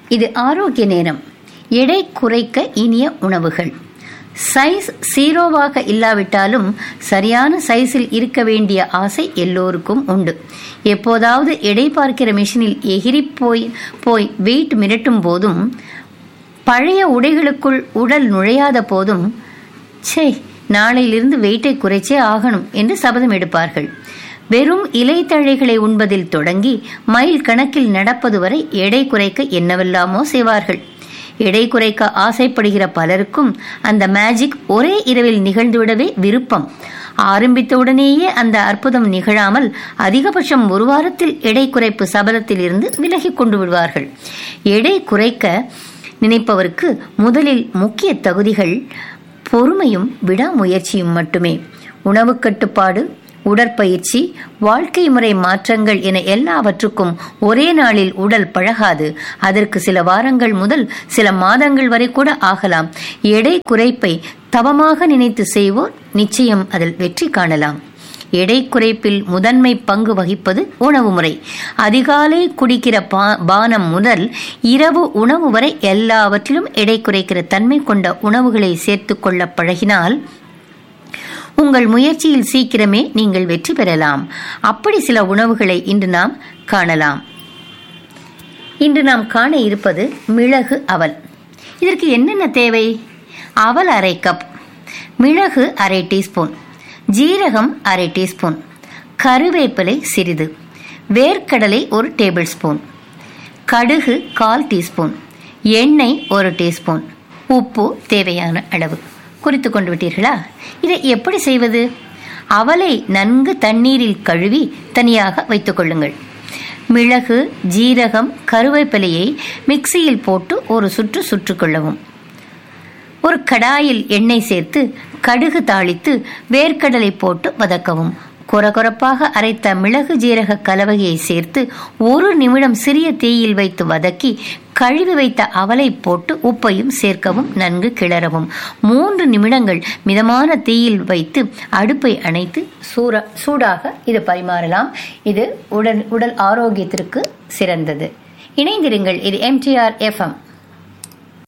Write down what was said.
இது ஆரோக்கிய நேரம் எடை குறைக்க இனிய உணவுகள் சைஸ் ஜீரோவாக இல்லாவிட்டாலும் சரியான சைஸில் இருக்க வேண்டிய ஆசை எல்லோருக்கும் உண்டு எப்போதாவது எடை பார்க்கிற மிஷினில் எகிரி போய் போய் வெயிட் மிரட்டும் போதும் பழைய உடைகளுக்குள் உடல் நுழையாத போதும் ச்சே நாளையிலிருந்து வெயிட்டை குறைச்சே ஆகணும் என்று சபதம் எடுப்பார்கள் வெறும் இலைத்தழைகளை உண்பதில் தொடங்கி மைல் கணக்கில் நடப்பது வரை எடை குறைக்க என்னவெல்லாமோ செய்வார்கள் எடை குறைக்க ஆசைப்படுகிற பலருக்கும் அந்த மேஜிக் ஒரே இரவில் நிகழ்ந்துவிடவே விருப்பம் ஆரம்பித்தவுடனேயே அந்த அற்புதம் நிகழாமல் அதிகபட்சம் ஒரு வாரத்தில் எடை குறைப்பு சபலத்தில் இருந்து விலகி கொண்டு விடுவார்கள் எடை குறைக்க நினைப்பவருக்கு முதலில் முக்கிய தகுதிகள் பொறுமையும் விடாமுயற்சியும் மட்டுமே உணவு கட்டுப்பாடு உடற்பயிற்சி வாழ்க்கை முறை மாற்றங்கள் என எல்லாவற்றுக்கும் ஒரே நாளில் உடல் பழகாது அதற்கு சில வாரங்கள் முதல் சில மாதங்கள் வரை கூட ஆகலாம் எடை குறைப்பை தவமாக நினைத்து செய்வோர் நிச்சயம் அதில் வெற்றி காணலாம் எடை குறைப்பில் முதன்மை பங்கு வகிப்பது உணவு முறை அதிகாலை குடிக்கிற பானம் முதல் இரவு உணவு வரை எல்லாவற்றிலும் எடை குறைக்கிற தன்மை கொண்ட உணவுகளை சேர்த்து கொள்ள பழகினால் உங்கள் முயற்சியில் சீக்கிரமே நீங்கள் வெற்றி பெறலாம் அப்படி சில உணவுகளை இன்று நாம் காணலாம் இன்று நாம் காண இருப்பது மிளகு அவல் இதற்கு என்னென்ன தேவை அவல் அரை கப் மிளகு அரை டீஸ்பூன் ஜீரகம் அரை டீஸ்பூன் கருவேப்பிலை சிறிது வேர்க்கடலை ஒரு டேபிள் ஸ்பூன் கடுகு கால் டீஸ்பூன் எண்ணெய் ஒரு டீஸ்பூன் உப்பு தேவையான அளவு குறித்து கொண்டு விட்டீர்களா இதை எப்படி செய்வது அவலை நன்கு தண்ணீரில் கழுவி தனியாக வைத்துக் கொள்ளுங்கள் மிளகு ஜீரகம் கருவேப்பிலையை மிக்சியில் போட்டு ஒரு சுற்று சுற்றுக்கொள்ளவும் ஒரு கடாயில் எண்ணெய் சேர்த்து கடுகு தாளித்து வேர்க்கடலை போட்டு வதக்கவும் கொரகொரப்பாக அரைத்த மிளகு ஜீரக கலவையை சேர்த்து ஒரு நிமிடம் சிறிய தீயில் வைத்து வதக்கி கழுவி வைத்த அவலை போட்டு உப்பையும் சேர்க்கவும் நன்கு கிளறவும் மூன்று நிமிடங்கள் மிதமான தீயில் வைத்து அடுப்பை அணைத்து சூற சூடாக இது பரிமாறலாம் இது உடல் உடல் ஆரோக்கியத்திற்கு சிறந்தது இணைந்திருங்கள் இது எம்டிஆர் எஃப்எம்